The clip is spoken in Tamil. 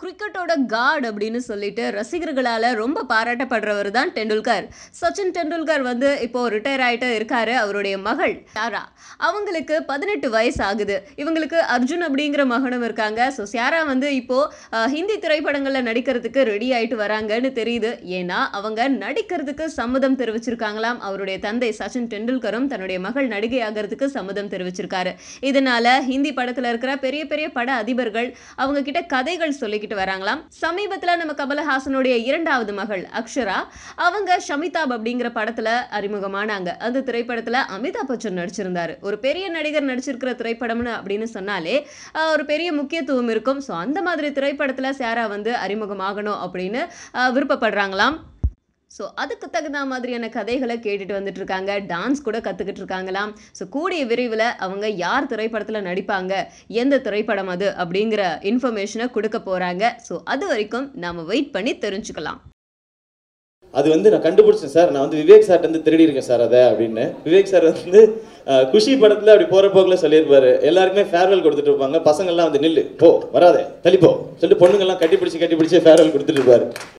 கிரிக்கெட்டோட காட் அப்படின்னு சொல்லிட்டு ரசிகர்களால் ரொம்ப பாராட்டப்படுறவர் தான் டெண்டுல்கர் சச்சின் டெண்டுல்கர் வந்து இப்போ ரிட்டையர் ஆகிட்டு இருக்காரு அவருடைய மகள் ஷாரா அவங்களுக்கு பதினெட்டு வயசு ஆகுது இவங்களுக்கு அர்ஜுன் அப்படிங்கிற மகனும் இருக்காங்க ஸோ ஷாரா வந்து இப்போ அஹ், ஹிந்தி திரைப்படங்களில் நடிக்கிறதுக்கு ரெடி ஆயிட்டு வராங்கன்னு தெரியுது ஏன்னா அவங்க நடிக்கிறதுக்கு சம்மதம் தெரிவிச்சிருக்காங்களாம் அவருடைய தந்தை சச்சின் டெண்டுல்கரும் தன்னுடைய மகள் நடிகை ஆகிறதுக்கு சம்மதம் தெரிவிச்சிருக்காரு இதனால ஹிந்தி படத்துல இருக்கிற பெரிய பெரிய பட அதிபர்கள் அவங்க கிட்ட கதைகள் சொல்லிக்கிட்டு வராங்களாம் சமீபத்துல நம்ம கமலஹாசனுடைய இரண்டாவது மகள் அக்ஷரா அவங்க ஷமிதாப் அப்படிங்கிற படத்துல அறிமுகமானாங்க அந்த திரைப்படத்துல அமிதாப் பச்சன் நடிச்சிருந்தாரு ஒரு பெரிய நடிகர் நடிச்சிருக்கிற திரைப்படம்னு அப்படின்னு சொன்னாலே ஆஹ், ஒரு பெரிய முக்கியத்துவம் இருக்கும் ஸோ அந்த மாதிரி திரைப்படத்துல சாரா வந்து அறிமுகமாகணும் அப்படின்னு ஆஹ், விருப்பப்படுறாங்களாம் ஸோ அதுக்கு தகுந்த மாதிரியான கதைகளை கேட்டுட்டு வந்துட்டு இருக்காங்க டான்ஸ் கூட கற்றுக்கிட்டு இருக்காங்களாம் ஸோ கூடிய விரைவில் அவங்க யார் திரைப்படத்தில் நடிப்பாங்க எந்த திரைப்படம் அது அப்படிங்கிற இன்ஃபர்மேஷனை கொடுக்க போகிறாங்க ஸோ அது வரைக்கும் நாம் வெயிட் பண்ணி தெரிஞ்சுக்கலாம் அது வந்து நான் கண்டுபிடிச்சேன் சார் நான் வந்து விவேக் சார்ட்ட இருந்து திருடி இருக்கேன் சார் அதை அப்படின்னு விவேக் சார் வந்து அஹ், குஷி படத்துல அப்படி போற போக்குல சொல்லியிருப்பாரு எல்லாருக்குமே ஃபேர்வெல் கொடுத்துட்டு இருப்பாங்க பசங்கள்லாம் வந்து நில்லு போ வராதே தள்ளி போ சொல்லிட்டு பொண்ணுங்கெல்லாம் கட்டி பிடிச்சி கட்டி பிடிச்சி ஃபேர்வெல் கொடுத்துட்டு இருப்பாரு